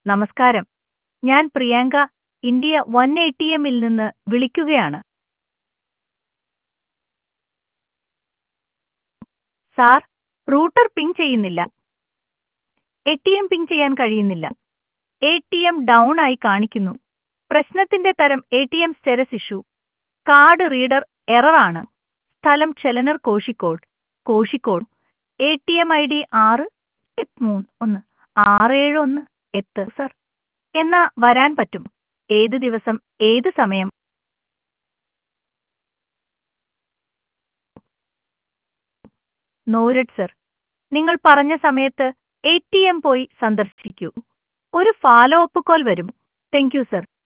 നമസ്കാരം ഞാൻ Priyanka India one A T എമ്മിൽ നിന്ന് വിളിക്കുകയാണ് സാർ റൂട്ടർ പിങ് ചെയ്യുന്നില്ല എ ടി എം പിങ് ചെയ്യാൻ കഴിയുന്നില്ല എ ടി എം ഡൗൺ ആയി കാണിക്കുന്നു പ്രശ്നത്തിന്റെ തരം A T M status issue card reader error ആണ് സ്ഥലം ചെലനർ Kozhikode Kozhikode A T M I D ആറ് എട്ട് മൂന്ന് ഒന്ന് ആറ് ഏഴ് ഒന്ന് എട്ട് സർ എന്നാ വരാൻ പറ്റും ഏത് ദിവസം ഏത് സമയം നോരഡ് സർ നിങ്ങൾ പറഞ്ഞ സമയത്ത് എ ടി എം പോയി സന്ദർശിക്കൂ ഒരു ഫോളോ അപ്പ് കോൾ വരും താങ്ക് യു സർ